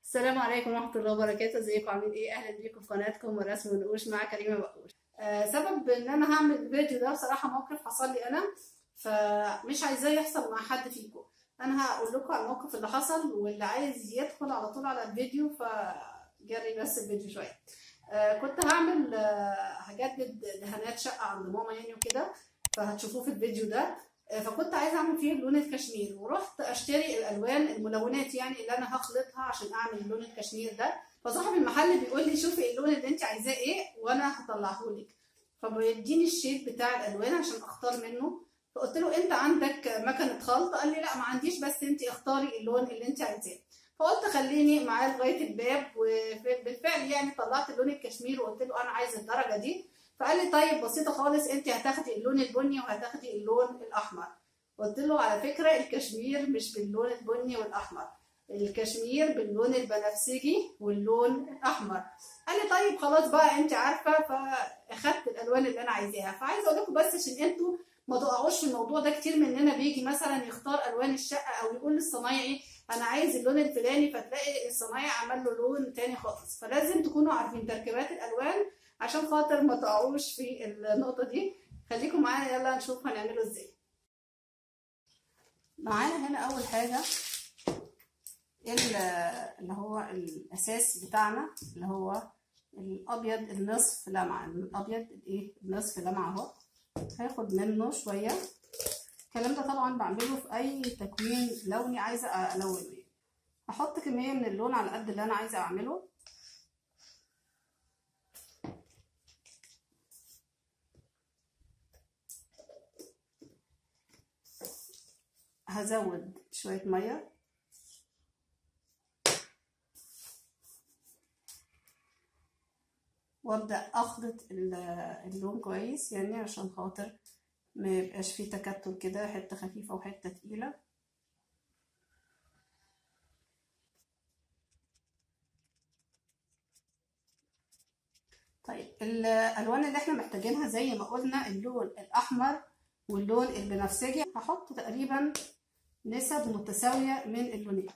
السلام عليكم ورحمة الله وبركاته ازيكم عاملين ايه اهلا بيكم في قناتكم ورسم ونقوش مع كريمة بقوش آه سبب ان انا هعمل الفيديو ده بصراحة موقف حصل لي انا فمش عايزاه يحصل مع حد فيكم انا هقول لكم على الموقف اللي حصل واللي عايز يدخل على طول على الفيديو فجري بس الفيديو شوية آه كنت هعمل آه هجدد دهانات شقة عند ماما يعني وكده فهتشوفوه في الفيديو ده فكنت عايزه اعمل فيه لون الكشمير ورحت اشتري الالوان الملونات يعني اللي انا هخلطها عشان اعمل لون الكشمير ده فصاحب المحل بيقول لي شوفي اللون اللي انت عايزاه ايه وانا هطلعه لك فبيديني الشيت بتاع الالوان عشان اختار منه فقلت له انت عندك مكنه خلط قال لي لا ما عنديش بس انت اختاري اللون اللي انت عايزاه فقلت خليني معاه لغايه الباب وبالفعل يعني طلعت لون الكشمير وقلت له انا عايز الدرجه دي فقال لي طيب بسيطه خالص انت هتاخدي اللون البني وهتاخدي اللون الاحمر قلت له على فكره الكشمير مش باللون البني والاحمر الكشمير باللون البنفسجي واللون الاحمر قال لي طيب خلاص بقى انت عارفه فاخدت الالوان اللي انا عايزاها فعايزه اقول لكم بس عشان انتوا ما تقعوش في الموضوع ده كتير مننا بيجي مثلا يختار الوان الشقه او يقول للصنايعي انا عايز اللون الفلاني فتلاقي الصنايعي عمل له لون تاني خالص فلازم تكونوا عارفين تركيبات الالوان عشان خاطر ما تقعوش في النقطه دي خليكم معانا يلا نشوف هنعمله ازاي معانا هنا اول حاجه اللي هو الاساس بتاعنا اللي هو الابيض النصف لمعه الابيض الايه النصف لمعه اهو هاخد منه شويه الكلام ده طبعا بعمله في اي تكوين لوني عايزه الونه هحط كميه من اللون على قد اللي انا عايزه اعمله هزود شوية مية وابدأ اخلط اللون كويس يعني عشان خاطر ما يبقاش فيه تكتل كده حتة خفيفة وحتة تقيلة طيب الالوان اللي احنا محتاجينها زي ما قلنا اللون الاحمر واللون البنفسجي هحط تقريبا نسب متساوية من اللونين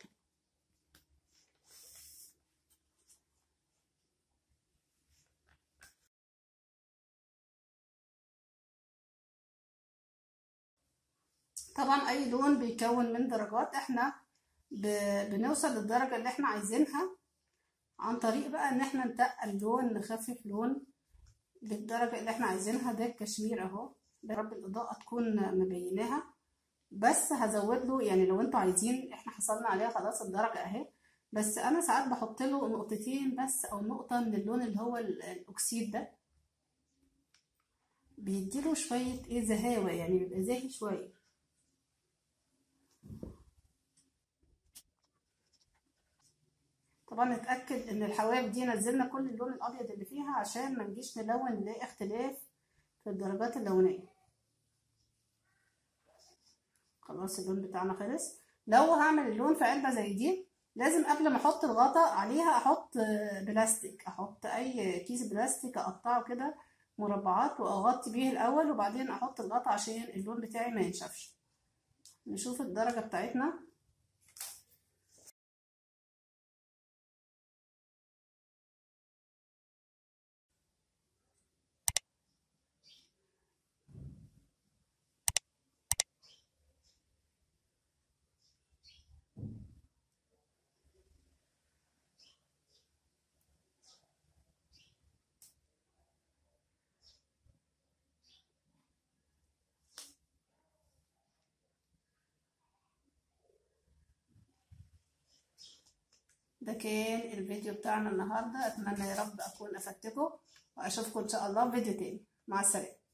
طبعا اي لون بيكون من درجات احنا بنوصل للدرجة اللي احنا عايزينها عن طريق بقى ان احنا نتقل لون نخفف لون بالدرجة اللي احنا عايزينها ده الكشمير اهو يا رب الاضاءة تكون مبيناها بس هزود له يعني لو انتوا عايزين احنا حصلنا عليها خلاص الدرجة اهي بس انا ساعات بحط له نقطتين بس او نقطة من اللون اللي هو الاكسيد ده بيديله شوية ايه زهاوة يعني بيبقى زاهي شوية طبعا نتأكد ان الحواف دي نزلنا كل اللون الابيض اللي فيها عشان ما نجيش نلون نلاقي اختلاف في الدرجات اللونية خلاص اللون بتاعنا خلص لو هعمل اللون في علبة زي دي لازم قبل ما احط الغطا عليها احط بلاستيك احط اي كيس بلاستيك اقطعه كده مربعات واغطي بيه الاول وبعدين احط الغطا عشان اللون بتاعي ما ينشفش نشوف الدرجة بتاعتنا ده كان الفيديو بتاعنا النهارده اتمنى يا رب اكون افدتكم واشوفكم ان شاء الله في فيديو تاني مع السلامه